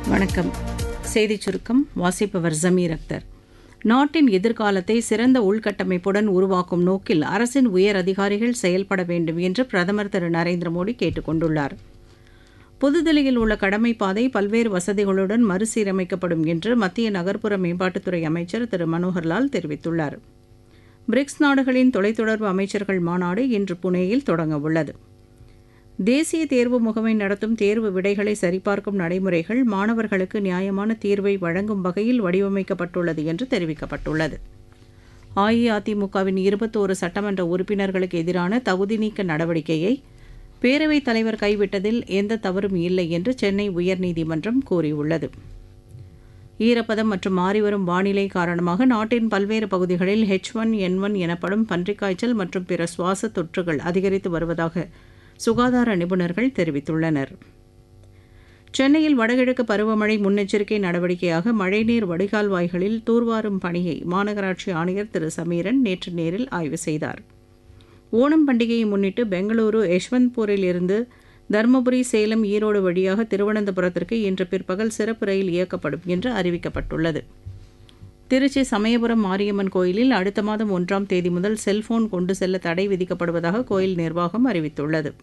வணக்கம் செய்திச் சுருக்கம் வாசிப்பவர் ஜமீர் அக்தர் நாட்டின் எதிர்காலத்தை சிறந்த உள்கட்டமைப்புடன் உருவாக்கும் நோக்கில் அரசின் உயர் அதிகாரிகள் செயல்பட வேண்டும் என்று பிரதமர் திரு நரேந்திர மோடி கேட்டுக் கொண்டுள்ளார் புதுதில்லியில் உள்ள கடமைப்பாதை பல்வேறு வசதிகளுடன் மறுசீரமைக்கப்படும் என்று மத்திய நகர்ப்புற மேம்பாட்டுத்துறை அமைச்சர் திரு மனோகர்லால் தெரிவித்துள்ளார் பிரிக்ஸ் நாடுகளின் தொலைத்தொடர்பு அமைச்சர்கள் மாநாடு இன்று புனேயில் தொடங்கவுள்ளது தேசிய தேர்வு முகமை நடத்தும் தேர்வு விடைகளை சரிபார்க்கும் நடைமுறைகள் மாணவர்களுக்கு நியாயமான தீர்வை வழங்கும் வகையில் வடிவமைக்கப்பட்டுள்ளது என்று தெரிவிக்கப்பட்டுள்ளது அஇஅதிமுகவின் இருபத்தோரு சட்டமன்ற உறுப்பினர்களுக்கு எதிரான தகுதி நீக்க நடவடிக்கையை பேரவைத் தலைவர் கைவிட்டதில் எந்த தவறும் இல்லை என்று சென்னை உயர்நீதிமன்றம் கூறியுள்ளது ஈரப்பதம் மற்றும் மாறிவரும் வானிலை காரணமாக நாட்டின் பல்வேறு பகுதிகளில் ஹெச் ஒன் என் ஒன் எனப்படும் பன்றிக்காய்ச்சல் மற்றும் பிற சுவாச தொற்றுகள் அதிகரித்து வருவதாக சுகாதார நிபுணர்கள் தெரிவித்துள்ளனர் சென்னையில் வடகிழக்கு பருவமழை முன்னெச்சரிக்கை நடவடிக்கையாக மழைநீர் வடிகால் வாய்களில் தூர்வாரும் பணியை மாநகராட்சி ஆணையர் திரு சமீரன் நேற்று நேரில் ஆய்வு செய்தார் ஓணம் பண்டிகையை முன்னிட்டு பெங்களூரு யஷ்வந்த்பூரில் இருந்து தருமபுரி சேலம் ஈரோடு வழியாக திருவனந்தபுரத்திற்கு இன்று பிற்பகல் சிறப்பு ரயில் இயக்கப்படும் என்று அறிவிக்கப்பட்டுள்ளது திருச்சி சமயபுரம் மாரியம்மன் கோயிலில் அடுத்த மாதம் ஒன்றாம் தேதி முதல் செல்போன் கொண்டு செல்ல தடை விதிக்கப்படுவதாக கோயில் நிர்வாகம் அறிவித்துள்ளது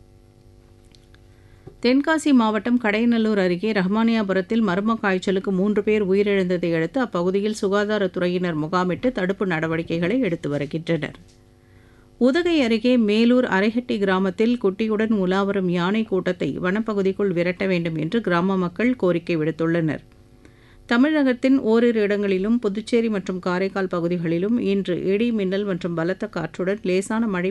தென்காசி மாவட்டம் கடையநல்லூர் அருகே ரஹ்மானியாபுரத்தில் மர்ம காய்ச்சலுக்கு மூன்று பேர் உயிரிழந்ததை அடுத்து அப்பகுதியில் சுகாதாரத்துறையினர் முகாமிட்டு தடுப்பு நடவடிக்கைகளை எடுத்து வருகின்றனர் உதகை அருகே மேலூர் அரைஹட்டி கிராமத்தில் குட்டியுடன் உலாவரும் யானை கூட்டத்தை வனப்பகுதிக்குள் விரட்ட வேண்டும் என்று கிராம மக்கள் கோரிக்கை விடுத்துள்ளனர் தமிழகத்தின் ஓரிரு இடங்களிலும் புதுச்சேரி மற்றும் காரைக்கால் பகுதிகளிலும் இன்று இடி மின்னல் மற்றும் பலத்த காற்றுடன் லேசான மழை